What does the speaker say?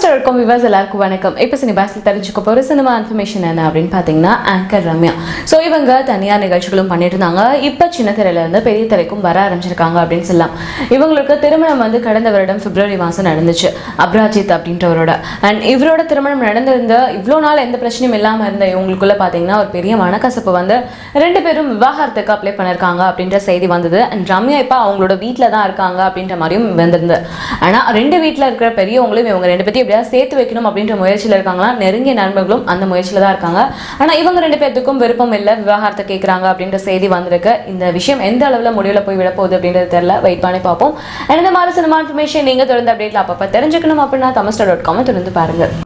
தமிழ்ஸ்டர் இருக்கும் விவாஸ் எல்லாருக்கும் வணக்கம் இப்போ சினிபாஸில் தெரிஞ்சுக்க போகிற சினிமா இன்ஃபர்மேஷன் என்ன அப்படின்னு பார்த்தீங்கன்னா ஆங்கர் ரம்யா ஸோ இவங்க தனியார் நிகழ்ச்சிகளும் பண்ணிட்டு இருந்தாங்க இப்போ சின்ன திரையிலேருந்து பெரிய திரைக்கும் வர ஆரம்பிச்சிருக்காங்க அப்படின்னு சொல்லலாம் இவங்களுக்கு திருமணம் வந்து கடந்த வருடம் பிப்ரவரி மாதம் நடந்துச்சு அப்ராஜித் அப்படின்றவரோட அண்ட் இவரோட திருமணம் நடந்திருந்த இவ்வளோ நாள் எந்த பிரச்சனையும் இல்லாமல் இருந்த இவங்களுக்குள்ள பார்த்தீங்கன்னா ஒரு பெரிய மனக்கசப்பு வந்து ரெண்டு பேரும் விவாகரத்துக்கு அப்ளை பண்ணியிருக்காங்க அப்படின்ற செய்தி வந்தது அண்ட் ரம்யா இப்போ அவங்களோட வீட்டில் தான் இருக்காங்க அப்படின்ற மாதிரியும் வந்திருந்தது ஆனால் ரெண்டு வீட்டில் இருக்கிற பெரியவங்களும் இவங்க ரெண்டு பேர்த்தையும் எப்படியாவது சேர்த்து வைக்கணும் அப்படின்ற முயற்சியில் இருக்காங்களா நெருங்கிய நண்பர்களும் அந்த முயற்சியில் தான் இருக்காங்க ஆனால் இவங்க ரெண்டு பேர்த்துக்கும் விருப்பம் இல்லை விவாகரத்தை கேட்குறாங்க அப்படின்ற செய்தி வந்திருக்கு இந்த விஷயம் எந்த அளவில் முடிவில் போய் விட போகுது அப்படின்றது தெரியல வெயிட் பண்ணி பார்ப்போம் And இந்த மாதிரி சினிமா இன்ஃபர்மேஷன் நீங்கள் தொடர்ந்து அப்டேட்ல அப்பப்போ தெரிஞ்சுக்கணும் அப்படின்னா தமிழ்ஸ்டார் டாட் காமை தொடர்ந்து பாருங்கள்